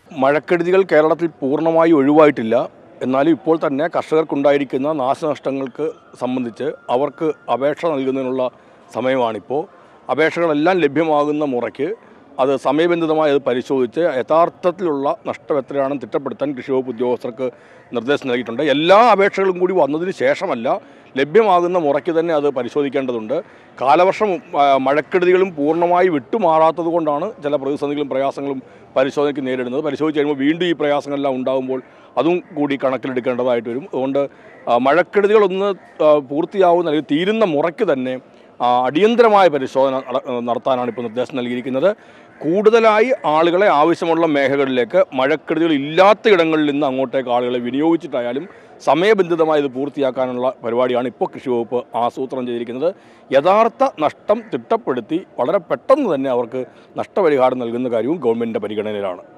മഴക്കെടുതികൾ കേരളത്തിൽ പൂർണ്ണമായി ഒഴിവായിട്ടില്ല എന്നാലും ഇപ്പോൾ തന്നെ കർഷകർക്കുണ്ടായിരിക്കുന്ന നാശനഷ്ടങ്ങൾക്ക് സംബന്ധിച്ച് അവർക്ക് അപേക്ഷ നൽകുന്നതിനുള്ള സമയമാണിപ്പോൾ അപേക്ഷകളെല്ലാം ലഭ്യമാകുന്ന മുറയ്ക്ക് അത് സമയബന്ധിതമായി അത് പരിശോധിച്ച് യഥാർത്ഥത്തിലുള്ള നഷ്ടം എത്രയാണെന്ന് തിട്ടപ്പെടുത്താൻ കൃഷി വകുപ്പ് ഉദ്യോഗസ്ഥർക്ക് നിർദ്ദേശം നൽകിയിട്ടുണ്ട് എല്ലാ അപേക്ഷകളും കൂടി വന്നതിന് ശേഷമല്ല ലഭ്യമാകുന്ന മുറയ്ക്ക് തന്നെ അത് പരിശോധിക്കേണ്ടതുണ്ട് കാലവർഷം ആ, മഴക്കെടുതികളും പൂർണ്ണമായി വിട്ടുമാറാത്തത് കൊണ്ടാണ് ചില പ്രതിസന്ധികളും പ്രയാസങ്ങളും പരിശോധനയ്ക്ക് നേരിടുന്നത് പരിശോധിച്ച് കഴിയുമ്പോൾ വീണ്ടും ഈ പ്രയാസങ്ങളെല്ലാം ഉണ്ടാകുമ്പോൾ അതും കൂടി കണക്കിലെടുക്കേണ്ടതായിട്ട് വരും അതുകൊണ്ട് ആ, മഴക്കെടുതികളൊന്ന് ആ, പൂർത്തിയാവുന്ന അല്ലെങ്കിൽ തീരുന്ന മുറയ്ക്ക് തന്നെ ആ, അടിയന്തരമായ പരിശോധന നട- നടത്താനാണ് ഇപ്പോൾ നിർദ്ദേശം നൽകിയിരിക്കുന്നത് കൂടുതലായി ആളുകളെ ആവശ്യമുള്ള മേഖലകളിലേക്ക് മഴക്കെടുതികൾ ഇല്ലാത്ത ഇടങ്ങളിൽ നിന്ന് അങ്ങോട്ടേക്ക് ആളുകളെ വിനിയോഗിച്ചിട്ടായാലും സമയബന്ധിതമായി ഇത് പൂർത്തിയാക്കാനുള്ള പരിപാടിയാണ് ഇപ്പോൾ കൃഷി വകുപ്പ് ആസൂത്രണം ചെയ്തിരിക്കുന്നത് യഥാർത്ഥ നഷ്ടം തിട്ടപ്പെടുത്തി വളരെ പെട്ടെന്ന് തന്നെ അവർക്ക് നഷ്ടപരിഹാരം നൽകുന്ന കാര്യവും ഗവൺമെൻറ്റിൻ്റെ പരിഗണനയിലാണ്